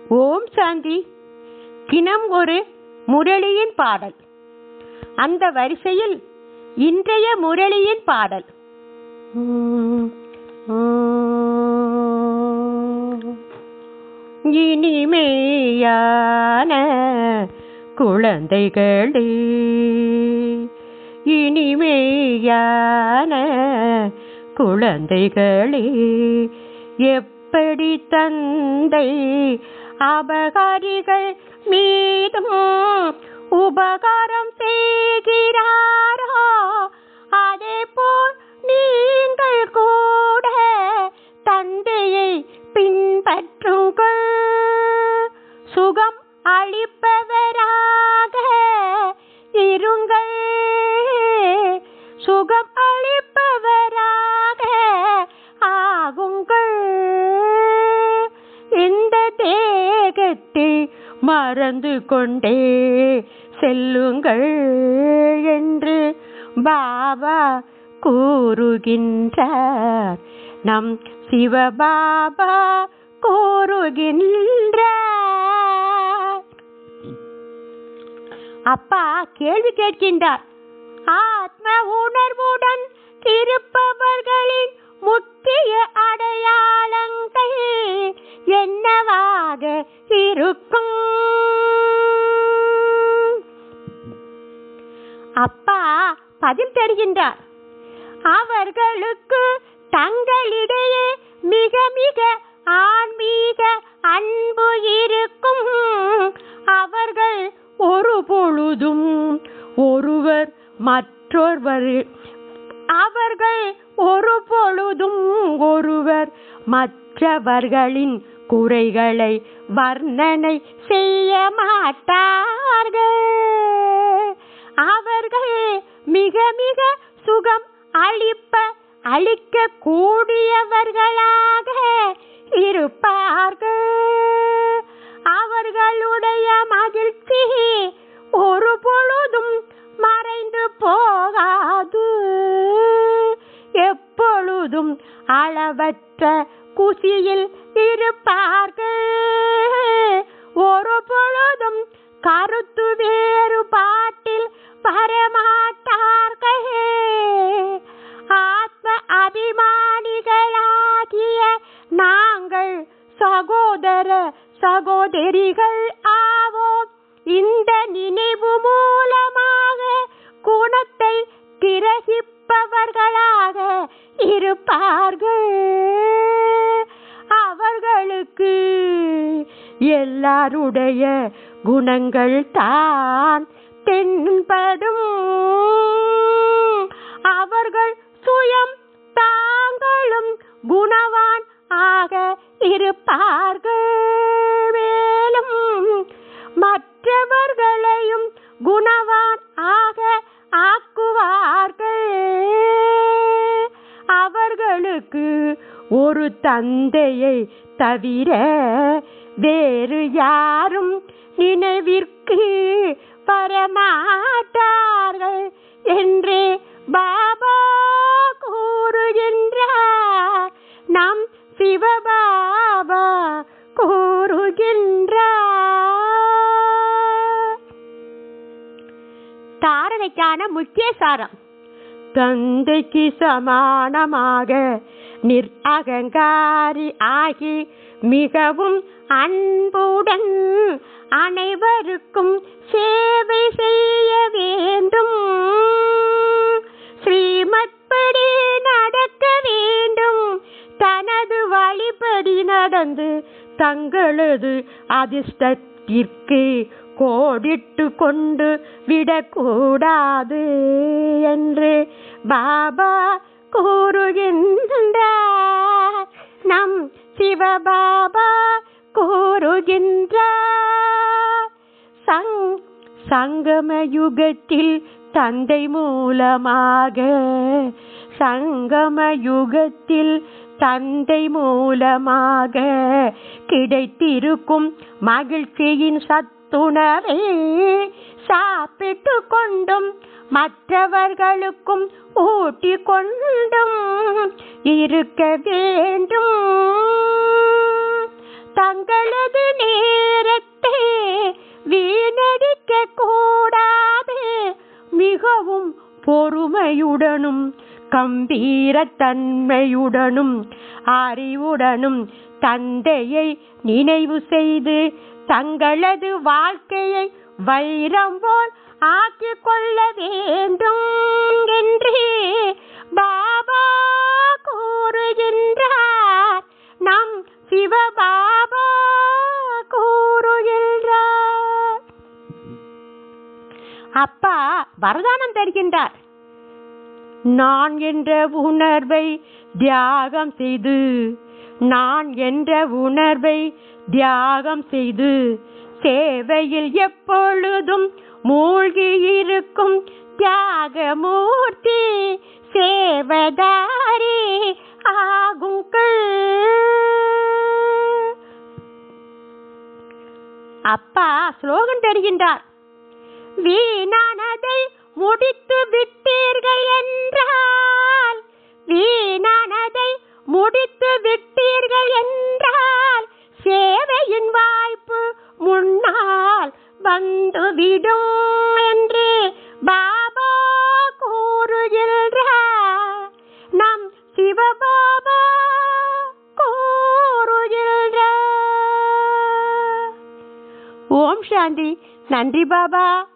ஓம் சாந்தி தினம் ஒரு முரளியின் பாடல் அந்த வரிசையில் இன்றைய முரளியின் பாடல் உம், உம். இனிமையான குழந்தைகளே இனிமையான குழந்தைகளே எப்படி தந்தை அபகாரிகள் மீதும் உபகாரம் செய்கிறாரோ அதே போல் நீங்கள் கூட தந்தையை பின்பற்றுங்கள் சுகம் அளிப்பவராக இருங்கள் சுகம் அளிப்பவராக ஆகுங்கள் இந்த தேகத்தை மறந்து கொண்டே செல்லுங்கள் என்று பாபா கூறுகின்றார் நம் சிவபாபா கூறுகின்றார் அப்பா கேள்வி கேட்கின்றார் ஆத்ம உணர்வுடன் இருப்பவர்களின் முக்கிய அடையாளங்கள் என்னவாக இருக்கும் அப்பா பதில் தருகின்றார் அவர்களுக்கு தங்களிடையே மிக மிக ஆன்மீக அன்பு இருக்கும் அவர்கள் ஒரு பொழுதும் ஒருவர் மற்றொருவர் அவர்கள் ஒரு பொழுதும் ஒருவர் மற்றவர்களின் குறைகளை வர்ணனை செய்ய மாட்டார்கள் அவர்கள் மிக மிக சுகம் அளிப்ப அளிக்க கூடியவர்களாக இருப்பார்கள் அவர்களுடைய மகிழ்ச்சி ஒரு பொழுதும் மறைந்து போகாது எப்பொழுதும் அளவற்ற குசியில் இருப்பார்கள் ஒரு பொழுதும் கருத்து வேறுபாட்டில் வரமாட்டார்கள் ஆத்ம அபிமானிகளாகிய நாங்கள் சகோதர சகோதரிகள் ஆவோம் இந்த நினைவு மூலமாக குணத்தை கிரகிப்பவர்களாக இருப்பார்கள் அவர்களுக்கு எல்லாருடைய குணங்கள் தான் தென்படும் அவர்கள் சுயம் தாங்களும் குணவான் ஆக இருப்பார்கள் மேலும் மற்றவர்களையும் குணவான் ஆக ஆக்குவார்கள் அவர்களுக்கு ஒரு தந்தையை தவிர வேறு யாரும் நினைவிற்கு வரமாட்டார்கள் என்று பாபா கூறுகின்றார் நம் சிவபாபா கூறுகின்றார் தாரணைக்கான முக்கிய சாரம் தந்தைக்கு சமானமாக நிர்அகங்காரி ஆகி மிகவும் அன்புடன் அனைவருக்கும் சேவை செய்ய வேண்டும் ஸ்ரீமத்படி நடக்க வேண்டும் தனது வழிபடி நடந்து தங்களது அதிர்ஷ்டத்திற்கு கோடிட்டு கொண்டு விடக்கூடாது என்று பாபா கூறுகின்றார் நம் சிவபாபா கூறுகின்றார் சங் சங்கம யுகத்தில் தந்தை மூலமாக சங்கம யுகத்தில் தந்தை மூலமாக கிடைத்திருக்கும் மகிழ்ச்சியின் சத்துணவை சாப்பிட்டு கொண்டும் மற்றவர்களுக்கும் ஊட்டிக் கொண்டும் இருக்க வேண்டும் தங்களது நேர பண்புடனும் கம்பீரத்தன்மையுடனும் அறிவுடனும் தந்தையை நினைவு செய்து தங்களது வாழ்க்கையை வைரம் போல் ஆக்கிக் கொள்ள வேண்டும் என்று பாபா கூறுகின்றார் நம் சிவபாபா கூறுகின்றார் அப்பா வரதானம் தருகின்றார் நான் என்ற உணர்வை தியாகம் செய்து நான் என்ற உணர்வை தியாகம் செய்து சேவையில் எப்பொழுதும் மூழ்கி இருக்கும் தியாகமூர்த்தி சேவதாரி ஆகுங்கள் அப்பா ஸ்லோகன் தருகின்றார் வீணானதை முடித்து விட்டீர்கள் என்றால் வீணானதை முடித்து விட்டீர்கள் என்றால் சேவையின் வாய்ப்பு முன்னால் வந்துவிடும் என்று பாபா கூறுகின்றார் நம் சிவபாபா கூறுகின்றார் ஓம் சாந்தி நன்றி பாபா